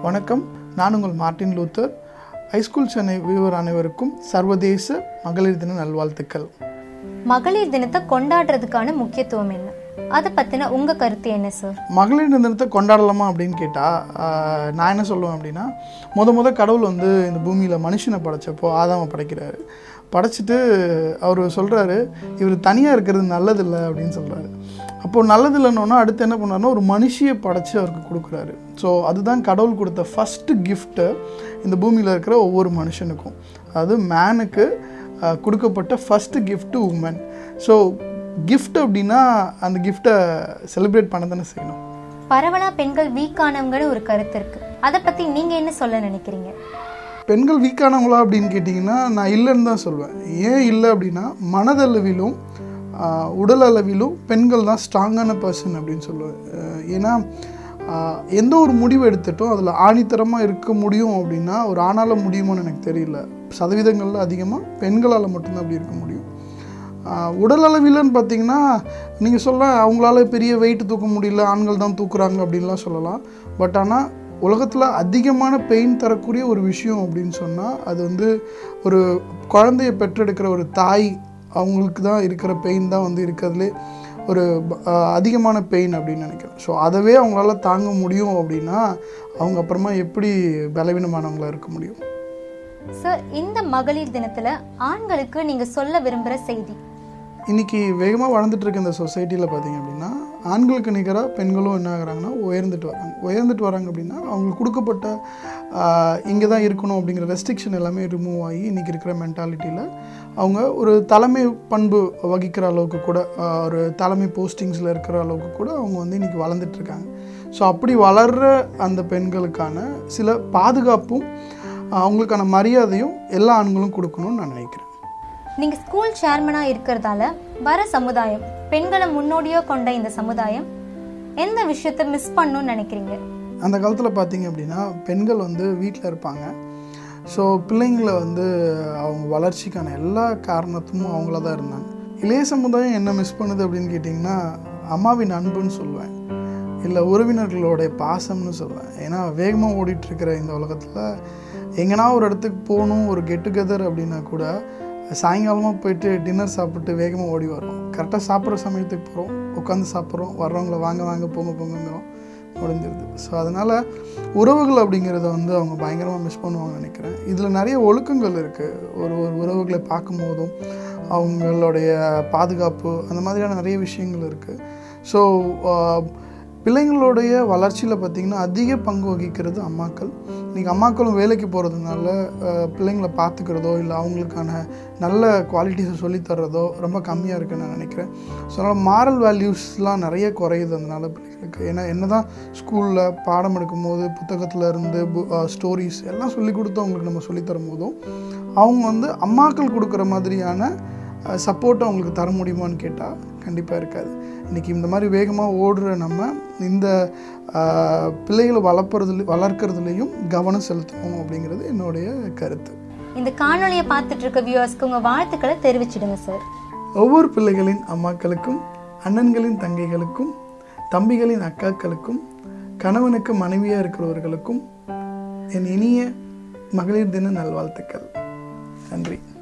வணக்கம் நான் உங்கள் Martin Luther high school Chennai viewer அனைவருக்கும் சர்வதேச மகளிர் தின நல்வாழ்த்துக்கள் மகளிர் தினத்தை கொண்டாடுறதுக்கான முக்கியத்துவம் என்ன அதை பத்தின உங்க கருத்து என்ன சார் மகளிர் தினத்தை கொண்டாடலாமா அப்படின்னு கேட்டால் நான் என்ன சொல்லுவேன் அப்படின்னா முத முத கடவுள் வந்து இந்த பூமியில் மனுஷனை படைச்சப்போ ஆதாம படைக்கிறாரு படைச்சிட்டு அவர் சொல்கிறாரு இவர் தனியாக இருக்கிறது நல்லதில்லை அப்படின்னு சொல்கிறாரு அப்போது நல்லதில்லைன்னா அடுத்து என்ன பண்ணாருன்னா ஒரு மனுஷியை படைச்சு அவருக்கு கொடுக்குறாரு ஸோ அதுதான் கடவுள் கொடுத்த ஃபஸ்ட்டு கிஃப்ட்டு இந்த பூமியில் இருக்கிற ஒவ்வொரு மனுஷனுக்கும் அதாவது மேனுக்கு அஹ், கொடுக்கப்பட்ட first gift woman so gift அப்படின்னா அந்த கிஃப்ட்டை செலிப்ரேட் பண்ண தானே செய்யணும் பரவலா பெண்கள் வீக்கானவங்கன்னு ஒரு கருத்து இருக்கு அதை பத்தி நீங்க என்ன சொல்ல நினைக்கிறீங்க பெண்கள் வீக்கானவங்களா அப்படின்னு கேட்டிங்கன்னா நான் இல்லைன்னு தான் சொல்வேன் ஏன் இல்லை அப்படின்னா மனதளவிலும் ஆஹ், உடல் அளவிலும் பெண்கள் தான் ஸ்ட்ராங்கான பர்சன் அப்படின்னு சொல்லுவேன் அஹ், ஏன்னா ஆஹ், எந்த ஒரு முடிவு எடுத்துட்டோம் அதில் ஆணித்தரமாக இருக்க முடியும் அப்படின்னா ஒரு ஆணால் முடியுமான்னு எனக்கு தெரியல சதவீதங்களில் அதிகமாக பெண்களால் மட்டும்தான் அப்படி இருக்க முடியும் ஆஹ், உடல் அளவில்னு பார்த்தீங்கன்னா நீங்கள் சொல்ல அவங்களால பெரிய வெயிட் தூக்க முடியல ஆண்கள் தான் தூக்குறாங்க அப்படின்லாம் சொல்லலாம் பட் ஆனால் உலகத்தில் அதிகமான பெயின் தரக்கூடிய ஒரு விஷயம் அப்படின்னு சொன்னால் அது வந்து ஒரு குழந்தைய பெற்றெடுக்கிற ஒரு தாய் அவங்களுக்கு தான் இருக்கிற பெயின் தான் வந்து இருக்கிறதுலே ஒரு ஆஹ், அதிகமான பெயின் அப்படின்னு நினைக்கிறேன் ஸோ அதவே அவங்களால தாங்க முடியும் அப்படின்னா அவங்க அப்புறமா எப்படி பலவீனமானவங்களா இருக்க முடியும் சார் இந்த மகளிர் தினத்துல ஆண்களுக்கு நீங்க சொல்ல விரும்புற செய்தி இன்றைக்கி வேகமாக வளர்ந்துட்டு இருக்க இந்த சொசைட்டியில் பார்த்தீங்க அப்படின்னா ஆண்களுக்கு நிகராக பெண்களும் என்ன ஆகுறாங்கன்னா உயர்ந்துட்டு வராங்க உயர்ந்துட்டு வராங்க அப்படின்னா அவங்களுக்கு கொடுக்கப்பட்ட இங்கே தான் இருக்கணும் அப்படிங்கிற ரெஸ்ட்ரிக்ஷன் எல்லாமே ரிமூவ் ஆகி இன்றைக்கி இருக்கிற மென்டாலிட்டியில் அவங்க ஒரு தலைமை பண்பு வகிக்கிற அளவுக்கு கூட ஆஹ், ஒரு தலைமை போஸ்டிங்ஸில் இருக்கிற அளவுக்கு கூட அவங்க வந்து இன்றைக்கி வளர்ந்துட்டு இருக்காங்க ஸோ அப்படி வளர்கிற அந்த பெண்களுக்கான சில பாதுகாப்பும் ஆஹ், அவங்களுக்கான மரியாதையும் எல்லா ஆண்களும் கொடுக்கணும்னு நான் நினைக்கிறேன் நீங்க ஸ்கூல் சேர்மனா இருக்கிறதால வர சமுதாயம் பெண்களை முன்னோடியோ கொண்ட இந்த சமுதாயம் எந்த விஷயத்த மிஸ் பண்ணணும்னு நினைக்கிறீங்க அந்த காலத்தில் பார்த்தீங்க அப்படின்னா பெண்கள் வந்து வீட்டில் இருப்பாங்க ஸோ பிள்ளைங்களை வந்து அவங்க வளர்ச்சிக்கான எல்லா காரணத்தும் அவங்கள தான் இருந்தாங்க இளைய சமுதாயம் என்ன மிஸ் பண்ணுது அப்படின்னு கேட்டிங்கன்னா அம்மாவின் அன்புன்னு சொல்லுவேன் இல்லை உறவினர்களுடைய பாசம்னு சொல்லுவேன் ஏன்னா வேகமாக ஓடிட்டு இருக்கிற இந்த உலகத்தில் எங்கன்னா ஒரு இடத்துக்கு போகணும் ஒரு கெட் டுகெதர் அப்படின்னா கூட சாயங்காலமாக போயிட்டு டின்னர் சாப்பிட்டு வேகமாக ஓடி வரோம் கரெக்டாக சாப்பிட்ற சமயத்துக்கு போகிறோம் உட்காந்து சாப்பிட்றோம் வர்றவங்கள வாங்க வாங்க போங்க போங்கங்கிறோம் முடிஞ்சிருது ஸோ அதனால் உறவுகள் அப்படிங்கிறத வந்து அவங்க பயங்கரமாக மிஸ் பண்ணுவாங்கன்னு நினைக்கிறேன் இதில் நிறைய ஒழுக்கங்கள் இருக்குது ஒரு ஒரு உறவுகளை பார்க்கும்போதும் அவங்களுடைய பாதுகாப்பு அந்த மாதிரியான நிறைய விஷயங்கள் இருக்குது ஸோ பிள்ளைங்களுடைய வளர்ச்சியில் பார்த்திங்கன்னா அதிக பங்கு வகிக்கிறது அம்மாக்கள் இன்றைக்கி அம்மாக்களும் வேலைக்கு போகிறதுனால பிள்ளைங்களை பார்த்துக்கிறதோ இல்லை அவங்களுக்கான நல்ல குவாலிட்டிஸை சொல்லித்தர்றதோ ரொம்ப கம்மியாக இருக்குன்னு நான் நினைக்கிறேன் ஸோ அதனால் மாரல் வேல்யூஸ்லாம் நிறைய குறையுது அதனால பிள்ளைகளுக்கு ஏன்னா என்ன தான் ஸ்கூலில் பாடம் எடுக்கும்போது புத்தகத்தில் இருந்து ஸ்டோரிஸ் எல்லாம் சொல்லி கொடுத்து அவங்களுக்கு நம்ம சொல்லித்தரும் போதும் அவங்க வந்து அம்மாக்கள் கொடுக்குற மாதிரியான சப்போர்ட் அவங்களுக்கு தர முடியுமான்னு கேட்டால் கண்டிப்பாக இருக்காது இன்றைக்கி இந்த மாதிரி வேகமாக ஓடுற நம்ம இந்த ஆஹ், பிள்ளைகளை வளர்ப்புறதுல வளர்க்குறதுலையும் கவனம் செலுத்தணும் அப்படிங்கிறது என்னுடைய கருத்து இந்த காணொளியை பார்த்துட்டு இருக்க வியூவர்ஸ்க்கு உங்க வாழ்த்துக்களை தெரிவிச்சிடுங்க சார் ஒவ்வொரு பிள்ளைகளின் அம்மாக்களுக்கும் அண்ணன்களின் தங்கைகளுக்கும் தம்பிகளின் அக்காக்களுக்கும் கணவனுக்கு மனைவியாக இருக்கிறவர்களுக்கும் என் இனிய மகளிர் தின நல்வாழ்த்துக்கள் நன்றி